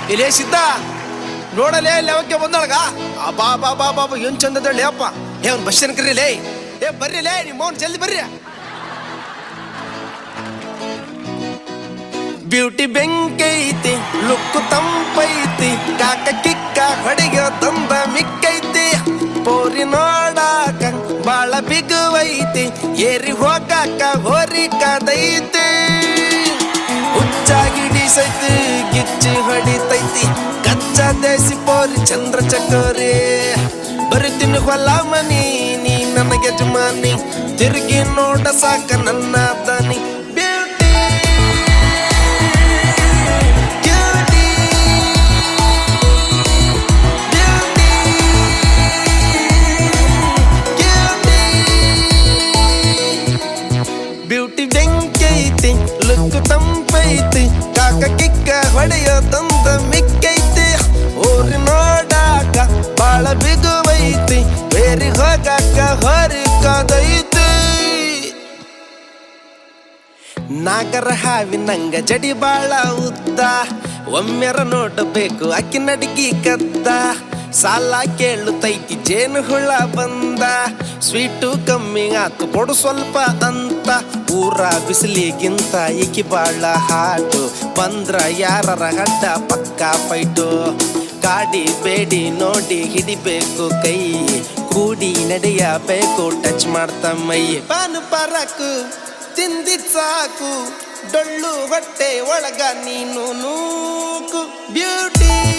ಇಲ್ಲೇ ಸಿದ್ಧ ನೋಡಲೇ ಲೆವಕ್ಕೆ ಬಂದೊಳಗ ಆ ಬಾ ಬಾ ಬಾ ಬಾ ಬಾ, ಏನ್ ಚಂದದಳ್ಳಿ ಅಪ್ಪ ಏ ಅವ್ನು ಬಸ್ ಕರೀ ಲೇ ಏ ಬರ್ರಿ ಲೇ ನಿಮ್ಮ ಅವ್ನು ಜಲ್ದಿ ಬರ್ರಿ ಬ್ಯೂಟಿ ಬೆಂಕೈತಿ ಲುಕ್ಕು ತಂಪೈತಿ ಕಾಕ ಕಿಕ್ಕ ಹೊಡಿಗ ತಂದ ಮಿಕ್ಕೈತಿ ಪೋರಿ ನೋಡಾಕ ಬಾಳ ಬಿಗುವೈತಿ ಏರಿ ಹೋಗಾಕ ಹೋರಿ ಕದೈತಿ ಹುಚ್ಚಾಗಿಡಿಸೈತಿ ಗಿಚ್ಚಿ ಹೊಡಿತೈತಿ ಕಚ್ಚ ದೇಸಿ ಪೋರಿ ಚಂದ್ರ ಚಕೋರಿ ಬರಿತೀನಿ ಹೊಲ ಮನಿ ನೀ ನನಗೆ ಯಜಮಾನಿ ತಿರುಗಿ ನೋಡ ಸಾಕ ನನ್ನ ದನಿ ಬ್ಯೂಟಿ ಬ್ಯೂಟಿ ಬ್ಯೂಟಿ ಬ್ಯೂಟಿ ಬೆಂಕೈತಿ ಲುಕ್ ತಂಪೈತಿ ಕಾಕ ಕಿಕ್ಕ ಹೊಡೆಯೋ ತಂದ ಮಿಕ್ಕೈತಿ ಊರಿ ನೋಡಾಕ ಬಾಳ ಬಿಗುವೈತಿ ಬೇರಿ ಹೋಗಾಕ ಹೊರಿ ಕದೈತಿ ನಾಗರ ಹಾವಿ ನಂಗ ಜಡಿ ಬಾಳ ಉದ್ದ ಒಮ್ಮೆರ ನೋಡಬೇಕು ಅಕ್ಕಿ ನಡಿಗಿ ಕದ್ದ ಸಾಲ ಕೇಳುತ್ತೈತಿ ಜೇನು ಹುಳ ಬಂದ ಸ್ವೀಟು ಕಮ್ಮಿ ಆತು ಕೊಡು ಸ್ವಲ್ಪ ಅಂತ ಊರ ಬಿಸಿಲಿಗಿಂತ ಈಕಿ ಬಾಳ ಹಾಟು ಬಂದ್ರ ಯಾರರ ಗಡ್ಡ ಪಕ್ಕ ಫೈಟು ಕಾಡಿ ಬೇಡಿ ನೋಡಿ ಹಿಡಿಬೇಕು ಕೈ ಕೂಡಿ ನಡೆಯಬೇಕು ಟಚ್ ಮಾಡ್ತಾ ಮೈ ಬಾನು ಪರಕು ತಿಂದಿದ್ ಸಾಕು ಡೊಳ್ಳು ಹೊಟ್ಟೆ ಒಳಗ ನೀನು ನೂಕು ಬ್ಯೂಟಿ